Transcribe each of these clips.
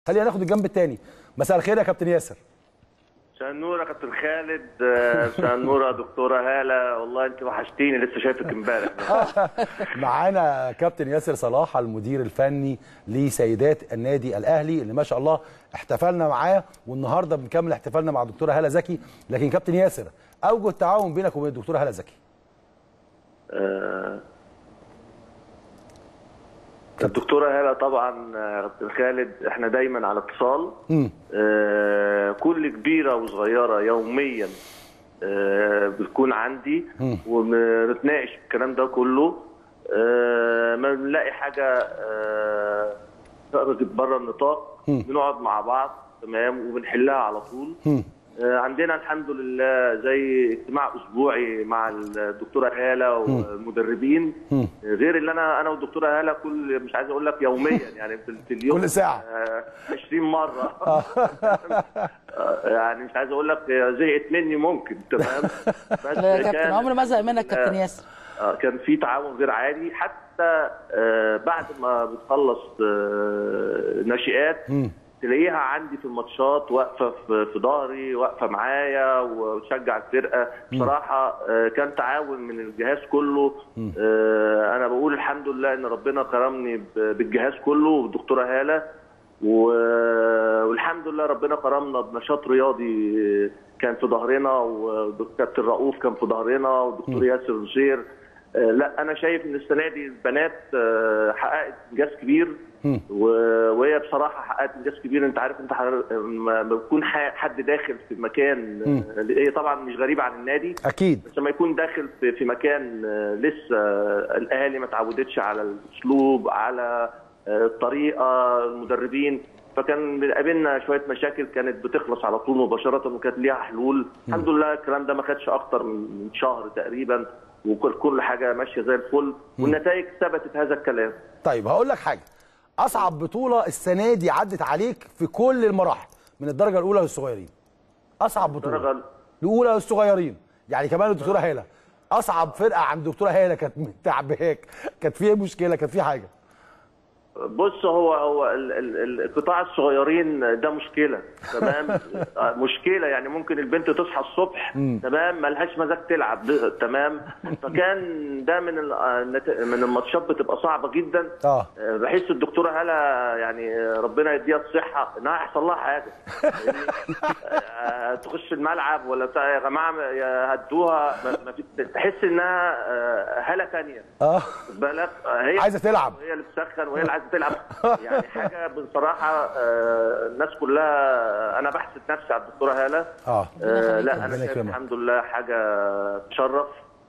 خلينا ناخد الجنب الثاني مساء الخير يا كابتن ياسر مساء النور يا كابتن خالد آه، مساء النور يا دكتوره هاله والله انت وحشتيني لسه شايفك امبارح معانا كابتن ياسر صلاح المدير الفني لسيدات النادي الاهلي اللي ما شاء الله احتفلنا معاه والنهارده بنكمل احتفالنا مع الدكتوره هاله زكي لكن كابتن ياسر اوجه التعاون بينك وبين الدكتوره هاله زكي آه، الدكتوره هاله طبعا آه، كابتن خالد احنا دايما على اتصال امم آه، كل كبيره وصغيره يوميا آه، بتكون عندي مم. وبنتناقش الكلام ده كله آه، ما بنلاقي حاجه آه، خرجت بره النطاق مم. بنقعد مع بعض تمام وبنحلها على طول مم. آه، عندنا الحمد لله زي اجتماع اسبوعي مع الدكتوره هاله والمدربين مم. غير اللي انا انا والدكتوره هاله كل مش عايز اقول لك يوميا يعني في في اليوم كل ساعة. آه، 20 مره آه، يعني مش عايز اقول لك آه، زهقت مني ممكن تمام بس لا يا كابتن كان- عمري ما ازهق منك كابتن ياسر آه، كان في تعاون غير عادي حتى آه، بعد ما بتخلص آه، ناشئات مم. تلاقيها عندي في الماتشات واقفه في في ظهري واقفه معايا وتشجع الفرقه بصراحه آه، كان تعاون من الجهاز كله آه، انا بقول الحمد لله ان ربنا كرمني ب- بالجهاز كله والدكتوره هاله و- والحمد لله ربنا كرمنا بنشاط رياضي كان في ظهرنا وكابتن رؤوف كان في ظهرنا والدكتور ياسر نصير آه، لا انا شايف ان السنه دي البنات آه، حققت انجاز كبير مم. و- وهي بصراحه حققت انجاز كبير انت عارف انت حر- لما بيكون ح- حد داخل في مكان آه، هي طبعا مش غريبه عن النادي اكيد بس لما يكون داخل في في مكان آه، لسه آه، الاهالي ما تعودتش على الاسلوب على آه، الطريقه المدربين فكان بيقابلنا شويه مشاكل كانت بتخلص على طول مباشره وكانت ليها حلول الحمد لله الكلام ده ما خدش اكتر من شهر تقريبا وكل كل حاجه ماشيه زي الفل والنتائج ثبتت هذا الكلام طيب هقول لك حاجه اصعب بطوله السنه دي عدت عليك في كل المراحل من الدرجه الاولى للصغيرين اصعب بطوله الدرجة- الاولى للصغيرين يعني كمان الدكتوره هاله اصعب فرقه عند الدكتوره هاله كانت تعباك كانت فيها مشكله كانت فيها حاجه بص هو هو ال- ال- ال- قطاع الصغيرين ده مشكله تمام آه، مشكله يعني ممكن البنت تصحى الصبح تمام ملهاش مزاج تلعب ده- تمام فكان ده من ال- آه، النت- من الماتشات بتبقى صعبه جدا اه آه، بحس الدكتوره هلا يعني آه، ربنا يديها الصحه انها هيحصل لها حاجه فاهمني؟ آه، تخش الملعب ولا بتاع يا جماعه يا هدوها ما- ما في- تحس انها آه، هاله ثانيه اه خد بالك آه، هي عايزه تلعب وهي اللي بتسخن وهي اللي عايزه تلعب يعني حاجه بصراحه آه، الناس كلها انا بحسد نفسي على الدكتوره هاله اه آه، لا ربنا انا شايف يكرمك. الحمد لله حاجه تشرف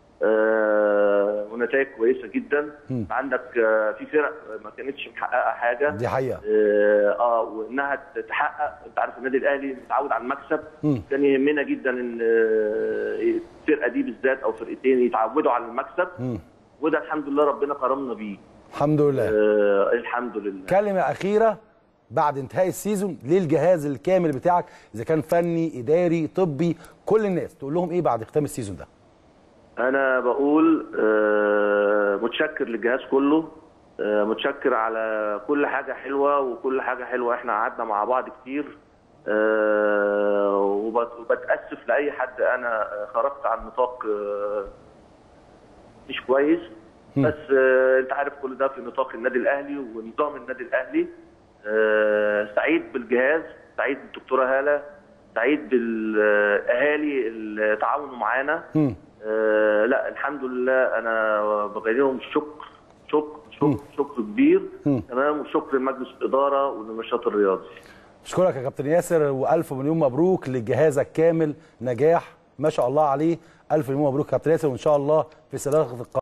آه، ونتائج كويسه جدا عندك آه، في فرق ما كانتش محققه حاجه دي حقيقه اه آه، وانها تحقق انت عارف النادي الاهلي متعود على المكسب مم. كان يهمنا جدا ان آه، الفرقه دي بالذات او فرقتين يتعودوا على المكسب مم. وده الحمد لله ربنا كرمنا بيه الحمد لله آه الحمد لله كلمه اخيره بعد انتهاء السيزون للجهاز الكامل بتاعك اذا كان فني اداري طبي كل الناس تقول لهم ايه بعد ختام السيزون ده انا بقول آه متشكر للجهاز كله آه متشكر على كل حاجه حلوه وكل حاجه حلوه احنا قعدنا مع بعض كتير آه وبت- وبتاسف لاي حد انا خرجت عن نطاق آه مش كويس بس آه انت عارف كل ده في نطاق النادي الاهلي ونظام النادي الاهلي آه سعيد بالجهاز سعيد بالدكتوره هاله سعيد بالاهالي اللي تعاونوا معانا مم. آه لا الحمد لله انا بغير لهم الشكر شكر شكر شكر كبير تمام وشكر لمجلس الاداره وللنشاط الرياضي اشكرك يا كابتن ياسر والف مليون مبروك لجهازك كامل نجاح ما شاء الله عليه الف مليون مبروك يا كابتن ياسر وان شاء الله في سلالة